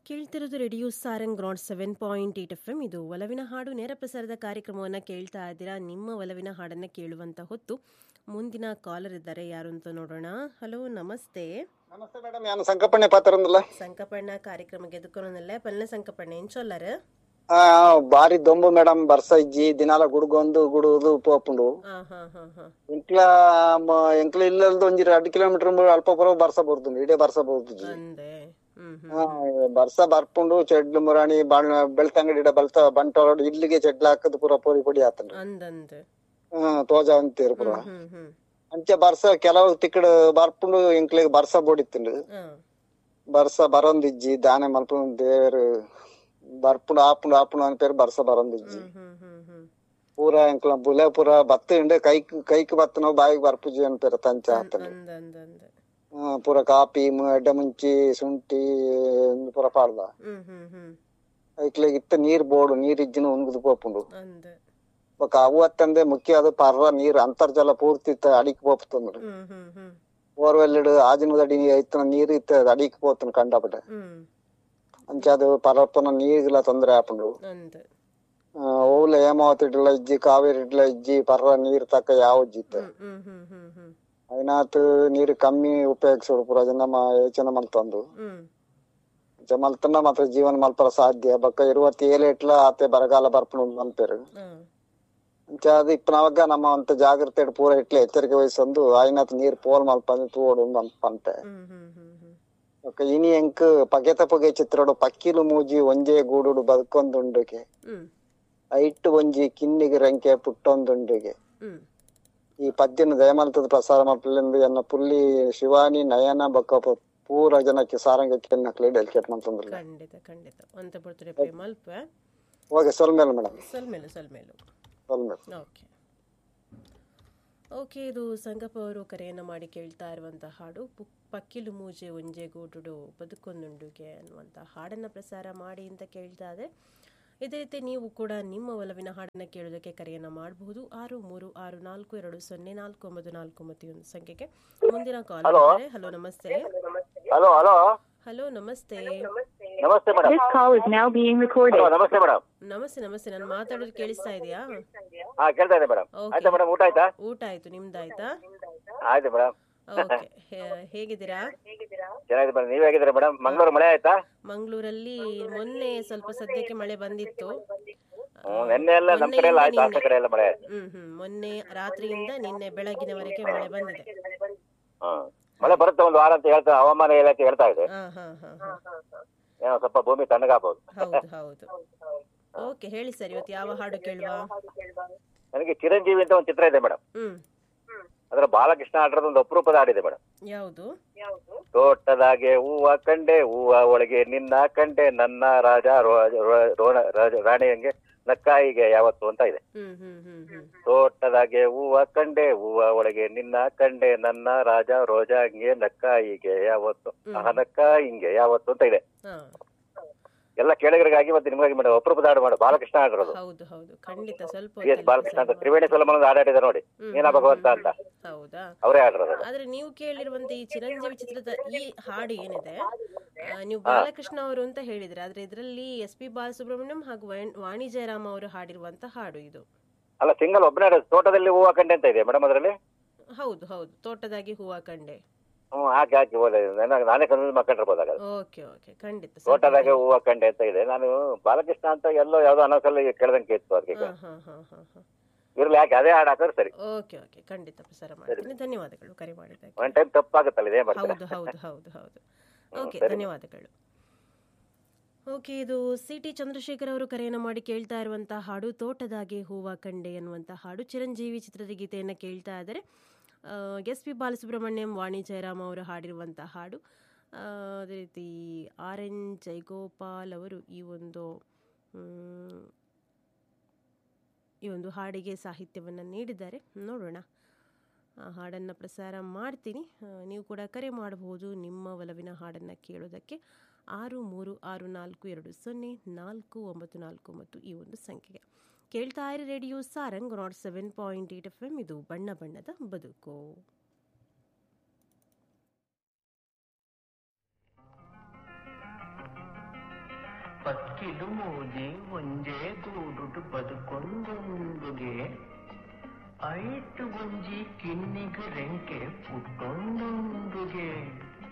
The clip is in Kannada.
ಕೇಳ್ತಿರೋದು ರೇಡಿಯೋ ಸಾರಂಗ್ ಗ್ರೌಂಡ್ seven point eight F M ಇದು ಒಲವಿನ ಹಾಡು ನೇರ ಪ್ರಸಾರದ ಕಾರ್ಯಕ್ರಮವನ್ನು ಕೇಳ್ತಾ ಇದ್ದೀರಾ ನಿಮ್ಮ ಒಲವಿನ ಹಾಡನ್ನು ಕೇಳುವಂತ ಹೊತ್ತು ಮುಂದಿನ ಕಾಲರ್ ಇದ್ದಾರೆ ಯಾರು ಅಂತ ನೋಡೋಣ ಹಲೋ ನಮಸ್ತೆ ನಮಸ್ತೆ ಮೇಡಮ್ ഞാൻ ಸಂಕಪಣ್ಣೆ ಪಾತ್ರಂದಲ್ಲ ಸಂಕಪಣ್ಣ ಕಾರ್ಯಕ್ರಮಕ್ಕೆ ಎದುಕೊನಲ್ಲೇ ಪಲ್ಲೆ ಸಂಕಪಣ್ಣ ಏನ್ ಚೊಲ್ಲರ್ ಆ ಬಾರಿ ದೊಂಬು ಮೇಡಮ್ ಬರ್ಸ ಇಜ್ಜಿ ದಿನಾಲ ಗುಡುಗೊಂದು ಗುಡುದು ಪೋಪುಂಡು ಹಾ ಹಾ ಹಾ ಹಾ ಎಂಕ್ಲ ಮ- ಎಂಕ್ಲ ಇಲ್ಲಲ್ದು ಒಂಜಿ ಎರಡು ಕಿಲೋಮೀಟರ್ ಅಲ್ಪ ಪುರ ಬರ್ಸ ಬರ್ದುಂಡು ಇಡೇ ಬರ್ಸ ಬರ್ದುಜಿ ಅಂದೆ ಹ್ಮ್ ಹ್ಮ್ ಆ, ಬರ್ಸ ಬರ್ಪುಂಡು ಚೆಡ್ಲು ಮುರಾಣಿ ಬಾಳ್ ಬೆಳ್ತಂಗಡಿ ಇಡ ಬಲ್ತ ಬಂಟೋಡ್ ಇಲ್ಲಿಗೆ ಚೆಡ್ಲ ಹಾಕದ್ ಪುರ ಪೋರಿ ಪೊಡಿ ಆತಂಡು ಅಂದಂದ್ ಹ್ಮ್ ತೋಜ ಅಂತೀರ್ ಪುರ ಹ್ಮ್ ಹ್ಮ್ ಅಂಚೆ ಬರ್ಸ ಕೆಲವು ತಿಕ್ಕಡ್ ಬರ್ಪುಂಡು ಎಂಕ್ಲಿಗೆ ಬರ್ಸ ಬೋಡಿತ್ತುಂಡು ಹಾ ಬರ್ಸ ಬರೊಂದಿಜ್ಜಿ ದಾನೆ ಮಲ್ಪುಂಡು ದೇವರು ಬರ್ಪುಂಡು ಆಪುಂಡು ಆಪುಂಡು ಅನ್ ಪೇರು ಬರ್ಸ ಬರೊಂದಿಜ್ಜಿ ಹ್ಮ್ ಹ್ಮ್ ಹ್ಮ್ ಹ್ಮ್ ಪೂರ ಎಂಕ್ಲ ಬುಲೆ ಪೂರ ಬತ್ತ ಇಂಡೆ ಕೈಕ್ ಕೈಕ್ ಬತ್ತನೋ ಬಾಯಿಗೆ ಬರ್ಪುಜಿ ಅನ್ಪೇರ ತಂಚ ಆತಂಡು ಅಂದ್ ಅಂದ್ ಅಂದ್ ಹ್ಮ್ ಪೂರ ಕಾಪಿ ಮು- ಎಡ್ಡೆ ಮುಂಚಿ ಶುಂಠಿ ಪೂರ ಪಾಡ್ದ ಹ್ಮ್ ಹ್ಮ್ ಹ್ಮ್ ಐಕ್ಲೆಗ್ ಇತ್ತ ನೀರ್ ಬೋಡು ನೀರ್ ಇಜ್ಜಿನ ಉನ್ಗುದು ಪೋಪುಂಡು ಅಂದ್ ಬೊಕ ಅವು ಅತ್ತಂದೆ ಮುಖ್ಯ ಅದು ಪರ್ರ ನೀರ್ ಅಂತರ್ಜಲ ಪೂರ್ತಿ ಇತ್ತ ಅಡಿಕ್ ಪೋಪ್ತಂದ್ರು ಹ್ಮ್ ಹ್ಮ್ ಹ್ಮ್ ಬೋರ್ವೆಲ್ ಇಡು ಆಜಿನ ಅಡಿ ಐತನ ನೀರ್ ಇತ್ತ ಅಡಿಕ್ ಪೋತನ್ ಕಂಡಪಟ್ಟೆ ಹ್ಮ್ ಅಂಚ ಅದು ಪರಪ್ಪನ ನೀರ್ಗೆಲ್ಲ ತೊಂದ್ರೆ ಆಪುಂಡು ಅಂದ್ ಓವ್ಲ ಹೇಮಾವತಿ ಇಡ್ಲ ಇಜ್ಜಿ ಕಾವೇರಿ ಇಡ್ಲ ಇಜ್ಜಿ ಪರ್ರ ನೀರ್ ತಕ್ಕ ಯಾವ ಇತ್ತ ಹ್ಮ್ ಹ್ಮ್ ಹ್ಮ್ ಹ್ಮ್ ಹ್ಮ್ അതിനകത്ത് നീര് കമ്മി ഉപയോഗിച്ചോട് പുറജന ಯೋಚನೆ ಮಲ್ತಂದು ಹ್ಮ್ ಮಲ್ತಂಡ ಮಾತ್ರ ಜೀವನ ಮಲ್ಪರ ಸಾಧ್ಯ ಬಕ್ಕ ಇರುವತ್ತಿ ಏಳು ಇಟ್ಲ ಆತೆ ಬರಗಾಲ ಬರ್ಪುಂಡು ಅನ್ಪೇರು ಹ್ಮ್ ಅಂಚ ಅದು ಇಪ್ಪನವಾಗ ನಮ್ಮ ಅಂತ ಜಾಗ್ರತೆ ಇಟ್ಟು ಪೂರ ಇಟ್ಲೆ ಎಚ್ಚರಿಕೆ ವಹಿಸೊಂದು ಆಯ್ನತ್ ನೀರ್ ಪೋಲ್ ಮಲ್ಪಂದು ತೂವಡು ಪಂಪೆ ಹ್ಮ್ ಹ್ಮ್ ಹ್ಮ್ ಹ್ಮ್ ಬೊಕ್ಕ ಇನಿ ಎಂಕ್ ಪಗೆತ ಪಗೆ ಚಿತ್ರಡು ಪಕ್ಕಿಲು ಮೂಜಿ ಒಂಜೆ ಗೂಡುಡು ಬದುಕೊಂದುಂಡುಗೆ ಹ್ಮ್ ಐಟ್ ಒಂಜಿ ಕಿನ್ನಿಗೆ ರಂಕೆ ಪುಟ್ಟೊಂದುಂಡುಗೆ ಹ್ಮ್ ಈ ಪದ್ಯನ ದಯಮಲ್ತದ ಪ್ರಸಾರ ಮಲ್ಪಲಿಂದ ಎನ್ನ ಪುಲ್ಲಿ ಶಿವಾನಿ ನಯನ ಬೊಕ್ಕ ಪ- ಪೂರ ಜನಕ್ಕೆ ಸಾರಂಗಕ್ಕೆ ನಕ್ಲಿ ಡೆಲಿಕೇಟ್ ಮಾಡ್ತಂದ್ರಲ್ಲ ಖಂಡಿತ ಖಂಡಿತ ಅಂತ ಬರ್ತಾರೆ ಪ್ರೇಮ ಅಲ್ಪ ಓಕೆ ಸೊಲ್ಮೇಲೆ ಮೇಡಮ್ ಸಲ್ಮೇಲು ಸಲ್ಮೇಲು ಸೊಲ್ಮೇಲೆ ಓಕೆ ಓಕೆ ಇದು ಸಂಗಪ್ಪ ಅವರು ಕರೆಯನ್ನು ಮಾಡಿ ಕೇಳ್ತಾ ಇರುವಂಥ ಹಾಡು ಪುಕ್ ಪಕ್ಕಿಲು ಮೂಜೆ ಒಂಜೆ ಗೂಡುಡು ಬದುಕೊಂದುಂಡುಗೆ ಅನ್ನುವಂಥ ಹಾಡನ್ನು ಪ್ರಸಾರ ಮಾಡಿ ಅಂತ ಕೇಳ್ತಾ ಇದೆ ಇದೇ ರೀತಿ ನೀವು ಕೂಡ ನಿಮ್ಮ ಒಲವಿನ ಹಾಡನ್ನು ಕೇಳೋದಕ್ಕೆ ಕರೆಯನ್ನು ಮಾಡಬಹುದು ಆರು ಮೂರು ಆರು ನಾಲ್ಕು ಎರಡು ಸೊನ್ನೆ ನಾಲ್ಕು ಒಂಬತ್ತು ನಾಲ್ಕು ಮತ್ತು ಒಂದು ಸಂಖ್ಯೆಗೆ ಮುಂದಿನ ಕಾಲ್ ಹಲೋ ನಮಸ್ತೆ ಹಲೋ ಹಲೋ ಹಲೋ ನಮಸ್ತೆ ನಮಸ್ತೆ madam This call is now being recorded. ನಮಸ್ತೆ ಮೇಡಮ್ ನಮಸ್ತೆ ನಮಸ್ತೆ ನಾನು ಮಾತಾಡೋದು ಕೇಳಿಸ್ತಾ ಇದೆಯಾ ಹಾ ಕೇಳ್ತಾ ಇದೆ ಮೇಡಮ್ Okay. ಆಯ್ತಾ ಮೇಡಮ್ ಊಟ ಆಯ್ತಾ ಊಟ ಆಯ್ತು ನಿಮ್ದಾಯ್ತಾ ಆಯ್ತು ಮೇಡಮ್ ಓಕೆ ಹೇಗಿದ್ದೀರಾ ಚೆನ್ನಾಗಿದೆ ಮೇಡಮ್ ನೀವ್ ಹೇಗಿದ್ದೀರಾ ಮೇಡಮ್ ಮಂಗಳೂರು ಮಳೆ ಆಯ್ತಾ ಮಂಗಳೂರಲ್ಲಿ ಮೊನ್ನೆ ಸ್ವಲ್ಪ ಸದ್ಯಕ್ಕೆ ಮಳೆ ಬಂದಿತ್ತು ಹ್ಮ್ ನಿನ್ನೆ ಎಲ್ಲ ನಮ್ ಕಡೆ ಎಲ್ಲ ಆಯ್ತು ಆಚೆ ಕಡೆ ಎಲ್ಲ ಮಳೆ ಆಯ್ತು ಹ್ಮ್ ಹ್ಮ್ ಮೊನ್ನೆ ರಾತ್ರಿಯಿಂದ ನಿನ್ನೆ ಬೆಳಗಿನವರೆಗೆ ಮಳೆ ಬಂದಿದೆ ಹ್ಮ್ ಮಳೆ ಬರುತ್ತೆ ಒಂದು ವಾರ ಅಂತ ಹೇಳ್ತಾ ಹವಾಮಾನ ಇಲಾಖೆ ಹೇಳ್ತಾ ಇದೆ ಹಾ ಹಾ ಹಾ ಹಾ ಏನೋ ಸ್ವಲ್ಪ ಭೂಮಿ ತಣ್ಣಗಾಗ್ಬೋದು ಹೌದು ಹೌದು ಓಕೆ ಹೇಳಿ ಸರ್ ಇವತ್ತು ಯಾವ ಹಾಡು ಕೇಳುವ ನನಗೆ ಚಿರಂಜೀವಿ ಅಂತ ಒಂದು ಚಿತ್ರ ಇದೆ ಮೇಡಮ್ ಹ್ಮ್ ಅದ್ರ ಬಾಲಕೃಷ್ಣ ಆಟದ ಒಂದು ಅಪರೂಪದ ಹಾಡಿದೆ ಮೇಡಮ್ ಯಾವುದು ತೋಟದಾಗೆ ಹೂವ ಕಂಡೆ ಹೂವ ಒಳಗೆ ನಿನ್ನ ಕಂಡೆ ನನ್ನ ರಾಜ ರೋ- ರೋ- ರೋಣ- ರಾಜ- ರಾಣಿಯಂಗೆ ನಕ್ಕಾಯಿಗೆ ಯಾವತ್ತು ಅಂತ ಇದೆ ಹ್ಮ್ ಹ್ಮ್ ಹ್ಮ್ ಹ್ಮ್ ತೋಟದಾಗೆ ಹೂವ ಕಂಡೆ ಹೂವ ಒಳಗೆ ನಿನ್ನ ಕಂಡೆ ನನ್ನ ರಾಜ ರೋಜಾಂಗೆ ನಕ್ಕಾಯಿಗೆ ಯಾವತ್ತು ಆ ನಕ್ಕಾಯಿಂಗೆ ಯಾವತ್ತು ಅಂತ ಇದೆ ಹಾ ಎಲ್ಲ ಕೇಳಿಗರಿಗಾಗಿ ಮತ್ತೆ ನಿಮಗಾಗಿ ಮೇಡಮ್ ಅಪರೂಪದ ಹಾಡು ಮಾಡು ಬಾಲಕೃಷ್ಣ ಹಾಡಿರೋದು ಹೌದು ಹೌದು ಖಂಡಿತ ಸ್ವಲ್ಪ ಬಿ ಎಸ್ ಬಾಲಕೃಷ್ಣ ಅಂತ ತ್ರಿವೇಣಿ ಸೊಲಮನ ಹಾಡಾಡಿದ ನೋಡಿ ಹ್ಮ್, ನೀನಾ ಭಗವಂತ ಅಂತ ಹೌದಾ ಅವರೇ ಹಾಡಿರೋದು ಆದ್ರೆ ನೀವು ಕೇಳಿರುವಂತ ಈ ಚಿರಂಜೀವಿ ಚಿತ್ರದ ಈ ಹಾಡು ಏನಿದೆ ಆ, ನೀವು ಬಾಲಕೃಷ್ಣ ಅವರು ಅಂತ ಹೇಳಿದ್ರೆ ಆದ್ರೆ ಇದರಲ್ಲಿ ಎಸ್ ಪಿ ಬಾಲಸುಬ್ರಹ್ಮಣ್ಯಂ ಹಾಗೂ ವೈನ್- ವಾಣಿ ಜಯರಾಮ್ ಅವರು ಹಾಡಿರುವಂತ ಹಾಡು ಇದು ಅಲ್ಲ ಸಿಂಗಲ್ ಒಬ್ಬನೇ ಹಾಡೋದು. ತೋಟದಲ್ಲಿ ಹೂವ ಕಂಡೆ ಅಂತ ಇದೆ ಮೇಡಮ್ ಅದರಲ್ಲಿ ಹೌದು ಹೌದು ತೋಟದಾಗಿ ಹೂವ ಕಂಡೆ ಹ್ಮ್ ಹಾಕಿ ಹಾಕಿ ಹೋದೆ ನನಗೆ ನಾನೇ ಕನ್ವಿನ್ಸ್ ಮಾಡ್ಕೊಂಡಿರ್ಬೋದು ಹಾಗಾದ್ರೆ ಓಕೆ ಓಕೆ ಖಂಡಿತ ಸ್ವಲ್ಪ ತೋಟದಾಗೆ ಹೂವ ಕಂಡೆ ಅಂತ ಇದೆ ನಾನು ಬಾಲಕೃಷ್ಣ ಅಂತ ಎಲ್ಲೋ ಯಾವ್ದೋ ಅನೌನ್ಸಲ್ಲಿ ಕೇಳ್ದಂಗೆ ಇತ್ತು ಅದಕ್ಕೆ ಹಾ ಹಾ ಹಾ ಹಾ ಹಾ ಇರ್ಲಿ ಯಾಕೆ ಅದೇ ಹಾಡು ಹಾಕಿದ್ರೆ ಸರಿ ಓಕೆ ಓಕೆ ಖಂಡಿತ ಪ್ರಸಾರ ಮಾಡ್ತೀನಿ ಧನ್ಯವಾದಗಳು ಕರೆ ಮಾಡಿದ್ದಕ್ಕೆ ಒನ್ ಟೈಮ್ ತಪ್ಪಾಗುತ್ತಲ್ಲ ಇದೇ ಮಾಡ್ತಾರೆ ಹೌದು ಹೌದು ಹೌದು ಹೌದು ಓಕೆ ಧನ್ಯವಾದಗಳು ಓಕೆ ಇದು ಸಿ ಟಿ ಚಂದ್ರಶೇಖರ್ ಅವರು ಕರೆಯನ್ನು ಮಾಡಿ ಕೇಳ್ತಾ ಇರುವಂಥ ಹಾಡು ತೋಟದಾಗೆ ಹೂವ ಕಂಡೆ ಅನ್ನುವಂಥ ಹಾಡು ಚಿರಂಜೀವಿ ಚಿತ್ರದ ಗೀತೆಯನ್ನು ಕೇಳ್ತಾ ಇದ್ದಾರೆ ಎಸ್ ಪಿ ಬಾಲಸುಬ್ರಹ್ಮಣ್ಯಂ ವಾಣಿ ಜಯರಾಮ್ ಅವರು ಹಾಡಿರುವಂಥ ಹಾಡು ಆ, ಅದೇ ರೀತಿ ಆರ್ ಎನ್ ಜೈಗೋಪಾಲ್ ಅವರು ಈ ಒಂದು ಮ್, ಈ ಒಂದು ಹಾಡಿಗೆ ಸಾಹಿತ್ಯವನ್ನು ನೀಡಿದ್ದಾರೆ ನೋಡೋಣ ಆ ಹಾಡನ್ನು ಪ್ರಸಾರ ಮಾಡ್ತೀನಿ ಆ, ನೀವು ಕೂಡ ಕರೆ ಮಾಡಬಹುದು ನಿಮ್ಮ ಒಲವಿನ ಹಾಡನ್ನು ಕೇಳೋದಕ್ಕೆ ಆರು ಮೂರು ಆರು ನಾಲ್ಕು ಎರಡು ಸೊನ್ನೆ ನಾಲ್ಕು ಒಂಬತ್ತು ನಾಲ್ಕು ಮತ್ತು ಈ ಒಂದು ಸಂಖ್ಯೆಗೆ ಕೇಳ್ತಾ ಇರಿ radio Sarang nought seven point eight F M ಇದು ಬಣ್ಣ ಬಣ್ಣದ ಬದುಕು ಪಕ್ಕಿಲು ಮೂಜಿ ಒಂಜೇ ಗೂಡುಡು ಬದುಕೊಂದೊಂದುಗೆ ಐಟು ಒಂಜಿ ಕಿನ್ನಿಗು ರೆಂಕೆ ಪುಟ್ಟೊಂದೊಂದುಗೆ